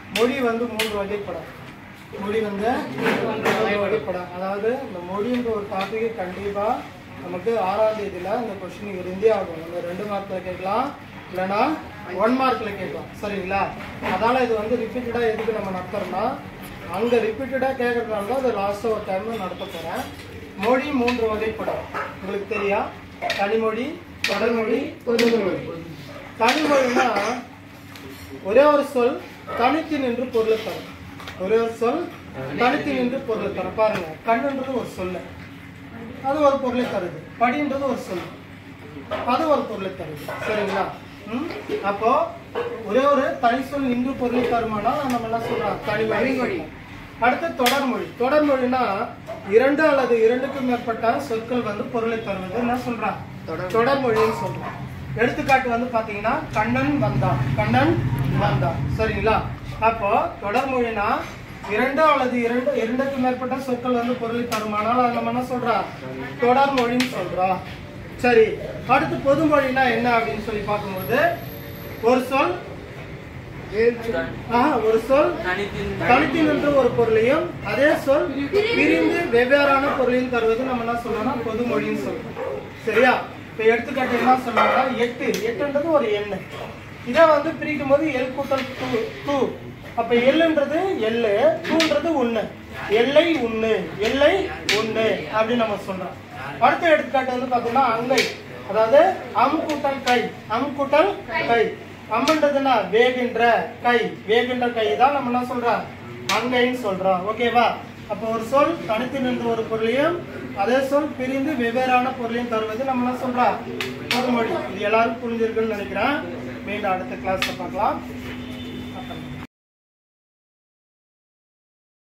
மொழி வந்து மூன்று வகைப்படும் மொழி வந்து மூன்று வகைப்படும் அதாவது இந்த மொழின்ற ஒரு டாபிக் கண்டிப்பா நமக்கு ஆறாம் தேதியில இந்த கொஸ்டின் இருந்தே ஆகும் இந்த ரெண்டு மார்க்ல கேட்கலாம் இல்லைன்னா ஒன் மார்க்ல கேட்கலாம் சரிங்களா அதனால இது வந்து ரிப்பீட்டடா எதுக்கு நம்ம நடத்துறோம்னா அங்க ரிப்பீட்டடா கேட்கறதுனால தான் அது லாஸ்ட்டாக ஒரு டைம் நடத்த போறேன் மொழி மூன்று வகைப்படும் உங்களுக்கு தெரியா தனிமொழி தொடர்மொழி பொதுமொழி தனிமொழினா ஒரே ஒரு சொல் தனித்து நின்று பொருளை தரும் ஒரே ஒரு சொல் தனித்து நின்று பொருளை தரும் பாருங்க கண்ணுன்றது ஒரு சொல்லு அது ஒரு பொருளை தருது படின்றது ஒரு சொல் அது ஒரு பொருளை தருது சரிங்களா ம்? அப்போ ஒரே ஒரு தனி சொல் நின்று பொருளை தருமானா நம்ம என்ன சொல்றோம் தனிமொழி அடுத்து தொடர்மொழி தொடர்மொழினா இரண்டு அல்லது இரண்டுக்கும் மேற்பட்ட சொற்கள் வந்து பொருளை தருவது என்ன சொல்றான் தொடர்மொழின்னு சொல்றோம் எடுத்துக்காட்டு வந்து பாத்தீங்கன்னா கண்ணன் வந்தான் கண்ணன் வந்தான் சரிங்களா அப்போ தொடர்மொழினா இரண்டு அல்லது இரண்டு இரண்டுக்கும் மேற்பட்ட சொற்கள் வந்து பொருளை தருமானால் அதை நம்ம என்ன சொல்றோம் தொடர்மொழின்னு சொல்றோம் சரி அடுத்து பொதுமொழினா என்ன அப்படின்னு சொல்லி பார்க்கும்போது ஒரு சொல் ஆஹா, ஒரு சொல் தனித்து நின்று ஒரு பொருளையும் அதே சொல் பிரிந்து வெவ்வேறான பொருளையும் தருவது நம்ம என்ன சொல்லணும்னா பொதுமொழின்னு சொல்றோம் சரியா இப்ப எடுத்துக்காட்டு என்ன சொல்லணும்னா எட்டு எட்டுன்றது ஒரு எண்ணு இதை வந்து பிரிக்கும் போது எல் கூட்டல் டூ டூ அப்ப எல்லுன்றது எள்ளு டூன்றது ஒண்ணு எல்லை ஒண்ணு எல்லை ஒண்ணு அப்படின்னு நம்ம சொல்றோம் அடுத்த எடுத்துக்காட்டு வந்து பாத்தீங்கன்னா அங்கை அதாவது அம் கூட்டல் கை அம் கூட்டல் கை அம்மன்றதுன்னா வேகின்ற கை வேகின்ற கை தான் நம்ம என்ன சொல்றோம் அங்கைன்னு சொல்றோம் ஓகேவா அப்போ ஒரு சொல் தனித்து நின்று ஒரு பொருளையும் அதே சொல் பிரிந்து வெவ்வேறான பொருளையும் தருவது நம்ம என்ன சொல்றோம் பொதுமொழி இது எல்லாரும் புரிஞ்சிருக்குன்னு நினைக்கிறேன் மீண்டும் அடுத்த கிளாஸ்ல பார்க்கலாம்